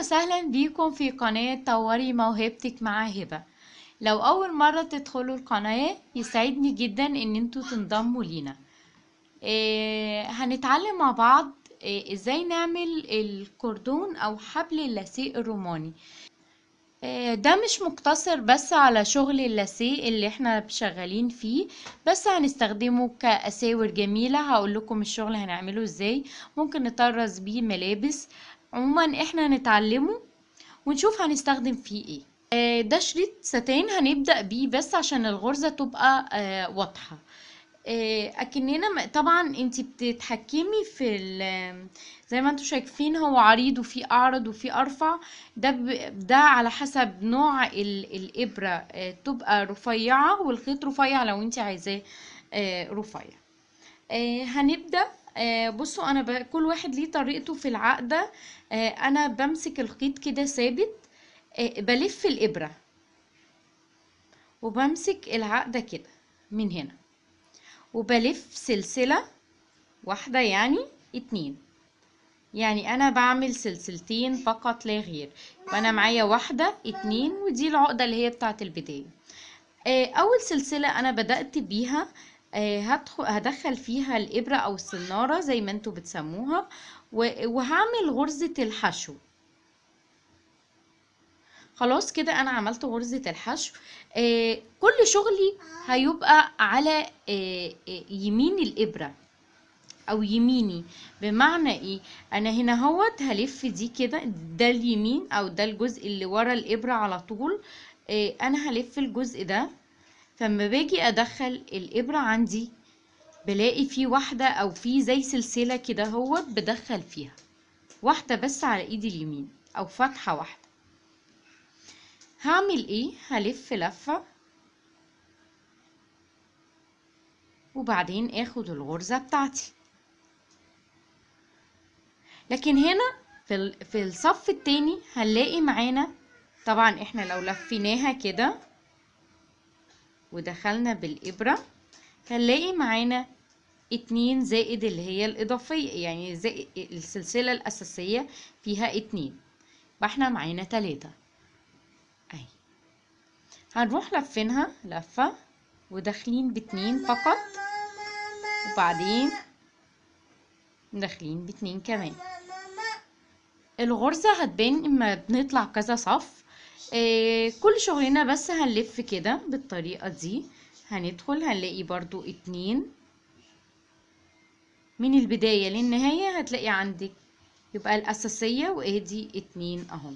وسهلا بيكم في قناة طوري موهبتك مع هبة لو أول مرة تدخلوا القناة يسعدني جدا إن انتوا تنضموا لينا إيه هنتعلم مع بعض إيه ازاي نعمل الكردون أو حبل اللاسيه الروماني إيه ده مش مقتصر بس على شغل اللاسيه اللي احنا شغالين فيه بس هنستخدمه كأساور جميلة هقول لكم الشغل هنعمله ازاي ممكن نطرز بيه ملابس عموما احنا هنتعلمه ونشوف هنستخدم فيه ايه آه ده شريط ستان هنبدأ بيه بس عشان الغرزة تبقى آه واضحة آه اكننا طبعا انت بتتحكمي في زي ما انتم شايفين هو عريض وفي اعرض وفي ارفع ده ده على حسب نوع الابره تبقى رفيعه والخيط رفيع لو انت عايزاه رفيع هنبدا بصوا انا ب... كل واحد ليه طريقته في العقده انا بمسك الخيط كده ثابت بلف الابره وبمسك العقده كده من هنا وبلف سلسله واحده يعني اتنين يعني انا بعمل سلسلتين فقط لا غير وانا معايا واحده اتنين ودي العقده اللي هي بتاعه البدايه اول سلسله انا بدات بيها هدخل هدخل فيها الابره او السناره زي ما انتوا بتسموها وهعمل غرزه الحشو خلاص كده انا عملت غرزه الحشو كل شغلي هيبقى على يمين الابره او يميني بمعنى ايه انا هنا اهوت هلف دي كده ده اليمين او ده الجزء اللي ورا الابره على طول انا هلف الجزء ده فلما باجي ادخل الابره عندي بلاقي في واحده او في زي سلسله كده اهوت بدخل فيها واحده بس على ايدي اليمين او فتحه واحده هعمل ايه هلف لفه وبعدين اخد الغرزه بتاعتي لكن هنا في في الصف التاني هنلاقي معانا طبعا احنا لو لفيناها كده ودخلنا بالإبرة هنلاقي معانا اتنين زائد اللي هي الإضافية يعني زائد السلسلة الأساسية فيها اتنين فاحنا معانا تلاتة اهي هنروح لفينها لفة وداخلين باتنين فقط وبعدين داخلين باتنين كمان الغرزة هتبان اما بنطلع كذا صف آه كل شغلنا بس هنلف كده بالطريقة دي هندخل هنلاقي برضو اتنين من البداية للنهاية هتلاقي عندك يبقى الأساسية وادي اتنين اهو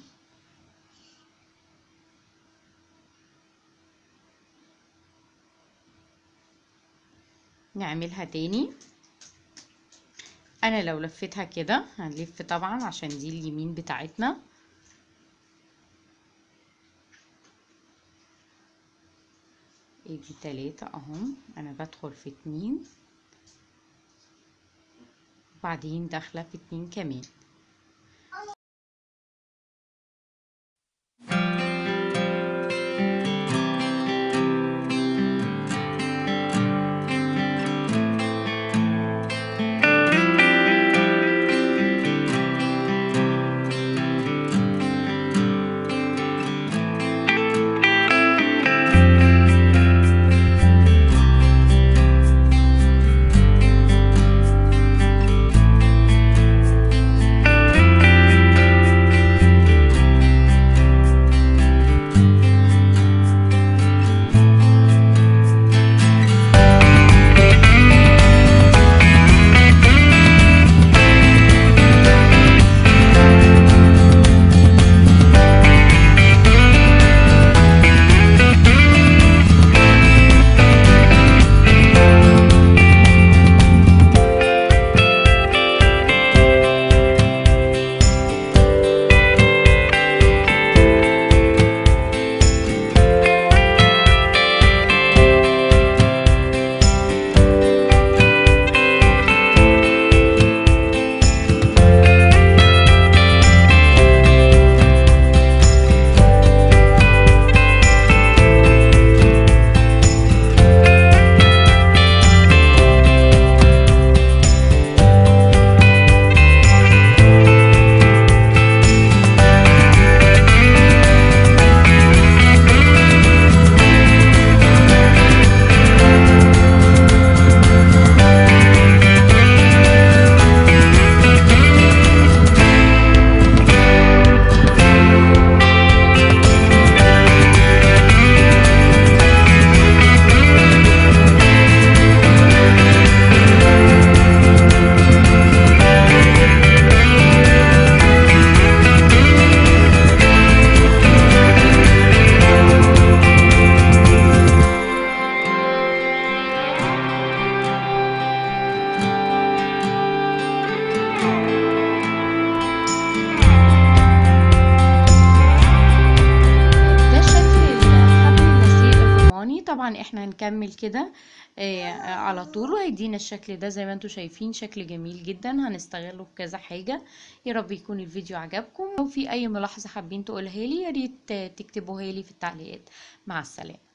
نعملها تاني انا لو لفيتها كده هنلف طبعا عشان دي اليمين بتاعتنا ادي تلاتة اهم انا بدخل في اتنين وبعدين داخلة في اتنين كمان طبعا احنا هنكمل كده آه على طول وهيدينا الشكل ده زي ما انتم شايفين شكل جميل جدا هنستغله في كذا حاجة يا رب يكون الفيديو عجبكم لو في اي ملاحظة حابين تقولها لي يا ريت تكتبوها لي في التعليقات مع السلامة